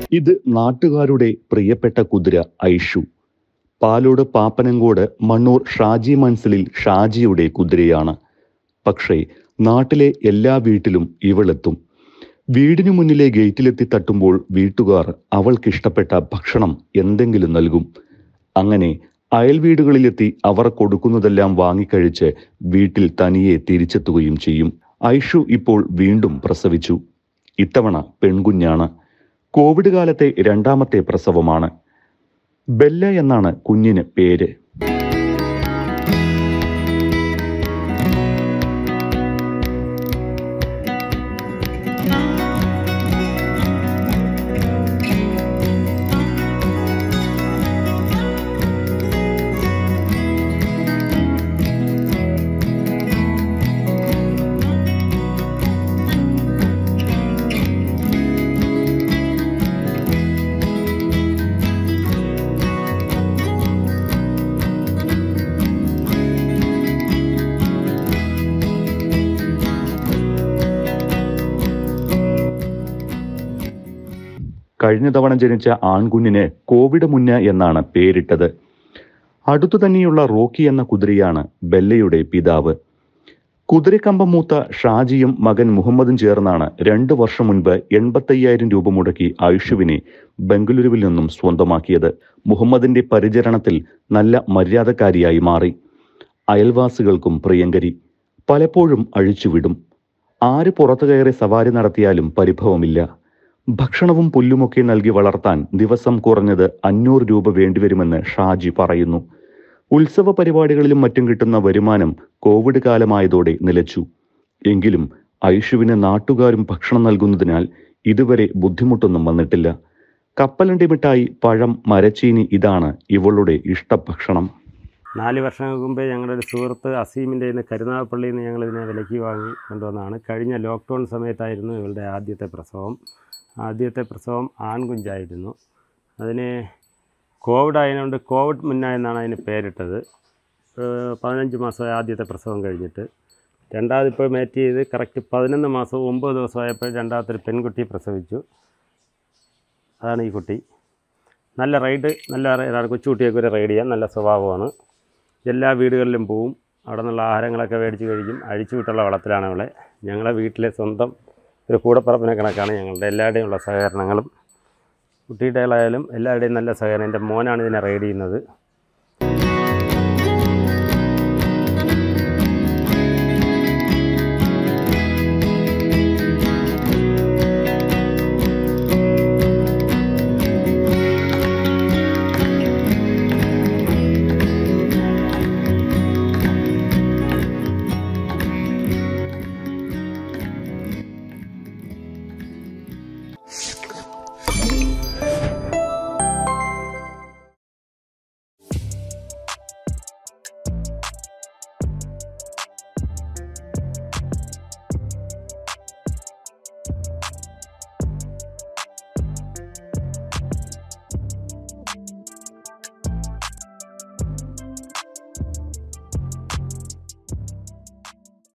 ഇത് നാട്ടുകാരുടെ പ്രിയപ്പെട്ട കുതിര ഐഷു പാലോട് പാപ്പനങ്കോട് മണ്ണൂർ ഷാജി മൻസിലിൽ ഷാജിയുടെ കുതിരയാണ് പക്ഷേ നാട്ടിലെ എല്ലാ വീട്ടിലും ഇവളെത്തും വീടിനു മുന്നിലെ ഗേറ്റിലെത്തി തട്ടുമ്പോൾ വീട്ടുകാർ അവൾക്കിഷ്ടപ്പെട്ട ഭക്ഷണം എന്തെങ്കിലും നൽകും അങ്ങനെ അയൽ വീടുകളിലെത്തി അവർ കൊടുക്കുന്നതെല്ലാം വാങ്ങിക്കഴിച്ച് വീട്ടിൽ തനിയെ തിരിച്ചെത്തുകയും ചെയ്യും ഐഷു ഇപ്പോൾ വീണ്ടും പ്രസവിച്ചു ഇത്തവണ പെൺകുഞ്ഞാണ് കോവിഡ് കാലത്തെ രണ്ടാമത്തെ പ്രസവമാണ് ബെല്ല എന്നാണ് കുഞ്ഞിന് പേര് കഴിഞ്ഞ തവണ ജനിച്ച ആൺകുഞ്ഞിന് കോവിഡ് മുന്ന എന്നാണ് പേരിട്ടത് അടുത്തു തന്നെയുള്ള റോക്കി എന്ന കുതിരയാണ് ബെല്ലയുടെ പിതാവ് കുതിരക്കമ്പം മൂത്ത ഷാജിയും മകൻ മുഹമ്മദും ചേർന്നാണ് രണ്ടു വർഷം മുൻപ് എൺപത്തയ്യായിരം രൂപ മുടക്കി ഐഷുവിനെ ബംഗളൂരുവിൽ നിന്നും സ്വന്തമാക്കിയത് മുഹമ്മദിന്റെ പരിചരണത്തിൽ നല്ല മര്യാദക്കാരിയായി മാറി അയൽവാസികൾക്കും പ്രിയങ്കരി പലപ്പോഴും അഴിച്ചുവിടും ആര് പുറത്തു കയറി സവാരി നടത്തിയാലും പരിഭവമില്ല ഭക്ഷണവും പുല്ലുമൊക്കെ നൽകി വളർത്താൻ ദിവസം കുറഞ്ഞത് അഞ്ഞൂറ് രൂപ വേണ്ടിവരുമെന്ന് ഷാജി പറയുന്നു ഉത്സവ പരിപാടികളിലും മറ്റും കിട്ടുന്ന വരുമാനം കോവിഡ് കാലമായതോടെ നിലച്ചു എങ്കിലും ഐഷുവിന് നാട്ടുകാരും ഭക്ഷണം നൽകുന്നതിനാൽ ഇതുവരെ ബുദ്ധിമുട്ടൊന്നും വന്നിട്ടില്ല കപ്പലണ്ടി മിഠായി പഴം മരച്ചീനി ഇതാണ് ഇവളുടെ ഇഷ്ടഭക്ഷണം നാല് വർഷങ്ങൾക്ക് മുമ്പേ ഞങ്ങളുടെ ഒരു സുഹൃത്ത് അസീമിൻ്റെ നിന്ന് കരുനാഗപ്പള്ളിയിൽ നിന്ന് ഞങ്ങൾ ഇതിനെ വിലയ്ക്ക് വാങ്ങി കൊണ്ടുവന്നതാണ് കഴിഞ്ഞ ലോക്ക്ഡൗൺ സമയത്തായിരുന്നു ഇവളുടെ ആദ്യത്തെ പ്രസവം ആദ്യത്തെ പ്രസവം ആൺകുഞ്ചായിരുന്നു അതിന് കോവിഡ് ആയതുകൊണ്ട് കോവിഡ് മുന്ന എന്നാണ് അതിന് പേരിട്ടത് ഏഹ് പതിനഞ്ച് മാസമായി ആദ്യത്തെ പ്രസവം കഴിഞ്ഞിട്ട് രണ്ടാമത് ഇപ്പോൾ മേറ്റ് ചെയ്ത് കറക്റ്റ് പതിനൊന്ന് മാസവും ഒമ്പത് ദിവസമായപ്പോൾ രണ്ടാമത്തെ ഒരു പെൺകുട്ടി പ്രസവിച്ചു അതാണ് ഈ കുട്ടി നല്ല റൈഡ് നല്ല റൈഡാണ് കൊച്ചുകുട്ടിയൊക്കെ ഒരു റൈഡ് ചെയ്യാൻ നല്ല സ്വഭാവമാണ് എല്ലാ വീടുകളിലും പോവും അവിടെ നിന്നുള്ള ആഹാരങ്ങളൊക്കെ മേടിച്ച് കഴിക്കും അഴിച്ചു വിട്ടുള്ള വളത്തിലാണ് അവളെ ഞങ്ങളെ വീട്ടിലെ സ്വന്തം ഒരു കൂടപ്പറപ്പിനെ കണക്കാണ് ഞങ്ങളുടെ എല്ലാവരുടെയും ഉള്ള സഹകരണങ്ങളും കുട്ടിയുടെകളായാലും എല്ലാവരുടെയും നല്ല സഹകരണം എൻ്റെ മോനാണ് ഇതിനെ റൈഡ് ചെയ്യുന്നത്